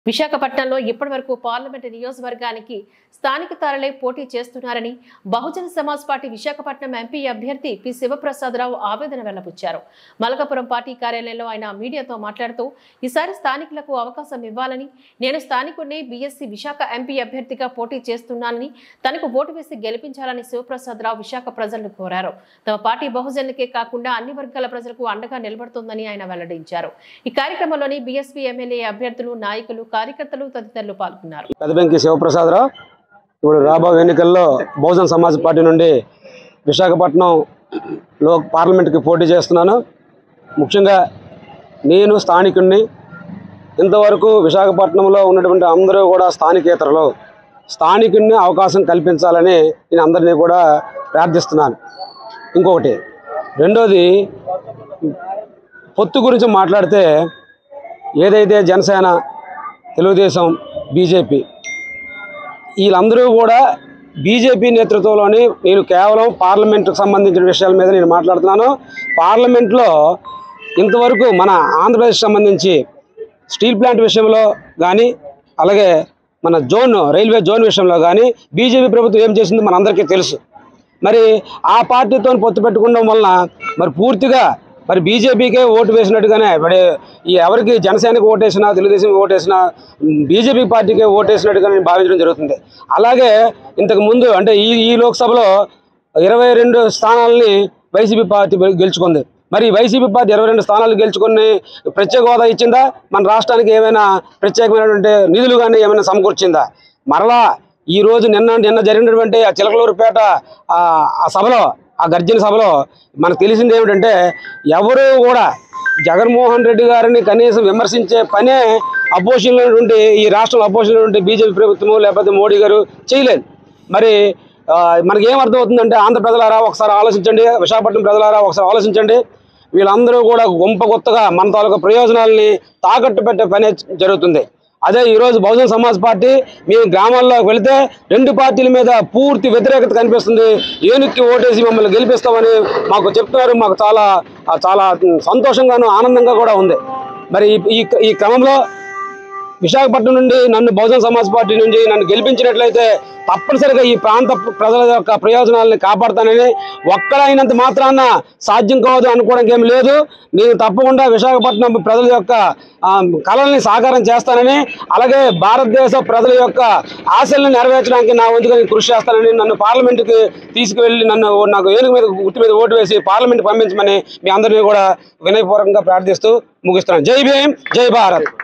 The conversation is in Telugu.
విశాఖపట్నంలో ఇప్పటివరకు పార్లమెంటు నియోజకవర్గానికి స్థానిక తారలే పోటీ చేస్తున్నారని బహుజన సమాజ్ పార్టీ విశాఖపట్నం ఎంపీ అభ్యర్థి పి శివప్రసాదరావు ఆవేదన వెల్లబుచ్చారు మలకపురం పార్టీ కార్యాలయంలో ఆయన మీడియాతో మాట్లాడుతూ ఈసారి స్థానికులకు అవకాశం ఇవ్వాలని నేను స్థానికుడిని బీఎస్సీ విశాఖ ఎంపీ అభ్యర్థిగా పోటీ చేస్తున్నానని తనకు ఓటు వేసి గెలిపించాలని శివప్రసాదరావు విశాఖ ప్రజలను కోరారు తమ పార్టీ బహుజనులకే కాకుండా అన్ని వర్గాల ప్రజలకు అండగా నిలబడుతుందని ఆయన వెల్లడించారు ఈ కార్యక్రమంలోని బీఎస్పీ ఎమ్మెల్యే అభ్యర్థులు నాయకులు కార్యకర్తలు తదితరులు పాల్గొన్నారు పెదబెంకి శివప్రసాదరావు ఇప్పుడు రాబో ఎన్నికల్లో బహుజన్ సమాజ్ పార్టీ నుండి విశాఖపట్నంలో పార్లమెంట్కి పోటీ చేస్తున్నాను ముఖ్యంగా నేను స్థానికుడిని ఇంతవరకు విశాఖపట్నంలో ఉన్నటువంటి అందరూ కూడా స్థానికేతరులు స్థానికుడిని అవకాశం కల్పించాలని నేను అందరినీ కూడా ప్రార్థిస్తున్నాను ఇంకొకటి రెండోది పొత్తు గురించి మాట్లాడితే ఏదైతే జనసేన తెలుగుదేశం బీజేపీ వీళ్ళందరూ కూడా బీజేపీ నేతృత్వంలోని నేను కేవలం పార్లమెంట్కి సంబంధించిన విషయాల మీద నేను మాట్లాడుతున్నాను పార్లమెంట్లో ఇంతవరకు మన ఆంధ్రప్రదేశ్ సంబంధించి స్టీల్ ప్లాంట్ విషయంలో కానీ అలాగే మన జోన్ రైల్వే జోన్ విషయంలో కానీ బీజేపీ ప్రభుత్వం ఏం చేసిందో మనందరికీ తెలుసు మరి ఆ పార్టీతో పొత్తు పెట్టుకోవడం వలన మరి పూర్తిగా మరి బీజేపీకే ఓటు వేసినట్టుగానే మరి ఈ ఎవరికి జనసేనకు ఓటేసినా తెలుగుదేశం ఓటేసినా బీజేపీ పార్టీకే ఓటేసినట్టుగా నేను భావించడం జరుగుతుంది అలాగే ఇంతకు ముందు అంటే ఈ ఈ లోక్సభలో ఇరవై రెండు స్థానాలని వైసీపీ పార్టీ గెలుచుకుంది మరి వైసీపీ పార్టీ ఇరవై రెండు స్థానాలు గెలుచుకొని ప్రత్యేక హోదా ఇచ్చిందా మన రాష్ట్రానికి ఏమైనా ప్రత్యేకమైనటువంటి నిధులు కానీ ఏమైనా సమకూర్చిందా మరలా ఈ రోజు నిన్న నిన్న జరిగినటువంటి ఆ చిలకలూరుపేట ఆ ఆ సభలో ఆ గర్జన సభలో మనకు తెలిసింది ఏమిటంటే ఎవరు కూడా జగన్మోహన్ రెడ్డి గారిని కనీసం విమర్శించే పనే అపోజిషన్లో ఉన్నటువంటి ఈ రాష్ట్రంలో అపోజిషన్లో ఉన్నటువంటి బీజేపీ ప్రభుత్వము లేకపోతే మోడీ గారు చేయలేదు మరి ఆ, మనకి ఏం అర్థమవుతుందంటే ఆంధ్ర ప్రజలారా ఒకసారి ఆలోచించండి విశాఖపట్నం ప్రజలారా ఒకసారి ఆలోచించండి వీళ్ళందరూ కూడా గొంప కొత్తగా మన తాలూకా ప్రయోజనాలని తాకట్టు పెట్టే పనే జరుగుతుంది అదే ఈరోజు బహుజన సమాజ్ పార్టీ మేము గ్రామాల్లోకి వెళితే రెండు పార్టీల మీద పూర్తి వ్యతిరేకత కనిపిస్తుంది ఏనుక్కి ఓటేసి మమ్మల్ని గెలిపిస్తామని మాకు చెప్తున్నారు మాకు చాలా ఆ, చాలా సంతోషంగాను ఆనందంగా కూడా ఉంది మరి ఈ- ఈ ఈ క్రమంలో విశాఖపట్నం నుండి నన్ను బహుజన సమాజ్ పార్టీ నుంచి నన్ను గెలిపించినట్లయితే తప్పనిసరిగా ఈ ప్రాంత ప్రజల యొక్క ప్రయోజనాలని కాపాడుతానని ఒక్కడైనంత మాత్రాన సాధ్యం కాదు అనుకోవడానికి ఏమి లేదు నేను తప్పకుండా విశాఖపట్నం ప్రజల యొక్క ఆ, కళల్ని సాకారం చేస్తానని అలాగే భారతదేశ ప్రజల యొక్క ఆశల్ని నెరవేర్చడానికి నా వంతుగా నేను కృషి చేస్తానని నన్ను పార్లమెంటుకి తీసుకువెళ్ళి నన్ను నాకు ఏనుగు మీద గుర్తు మీద ఓటు వేసి పార్లమెంట్ పంపించమని మీ అందరినీ కూడా వినయపూర్వకంగా ప్రార్థిస్తూ ముగిస్తున్నాను జై భీమ్ జై భారత్